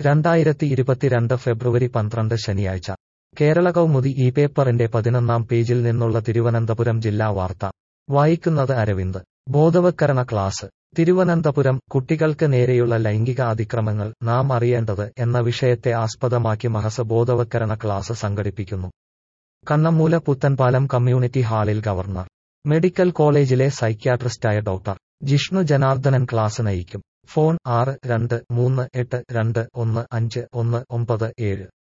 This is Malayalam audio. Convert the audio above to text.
രണ്ടായിരത്തി ഇരുപത്തിരണ്ട് ഫെബ്രുവരി പന്ത്രണ്ട് ശനിയാഴ്ച കേരള കൗമുദി ഈ പേപ്പറിന്റെ പതിനൊന്നാം പേജിൽ നിന്നുള്ള തിരുവനന്തപുരം ജില്ലാ വാർത്ത വായിക്കുന്നത് അരവിന്ദ് ബോധവത്കരണ ക്ലാസ് തിരുവനന്തപുരം കുട്ടികൾക്ക് നേരെയുള്ള ലൈംഗിക അതിക്രമങ്ങൾ നാം അറിയേണ്ടത് എന്ന വിഷയത്തെ ആസ്പദമാക്കി മഹസ് ബോധവത്കരണ ക്ലാസ് സംഘടിപ്പിക്കുന്നു കണ്ണമ്മൂല പുത്തൻപാലം കമ്മ്യൂണിറ്റി ഹാളിൽ ഗവർണർ മെഡിക്കൽ കോളേജിലെ സൈക്യാട്രിസ്റ്റായ ഡോക്ടർ ജിഷ്ണു ജനാർദ്ദനൻ ക്ലാസ് നയിക്കും ഫോൺ ആറ് രണ്ട് മൂന്ന് എട്ട് രണ്ട് ഒന്ന് അഞ്ച് ഒന്ന് ഒമ്പത് ഏഴ്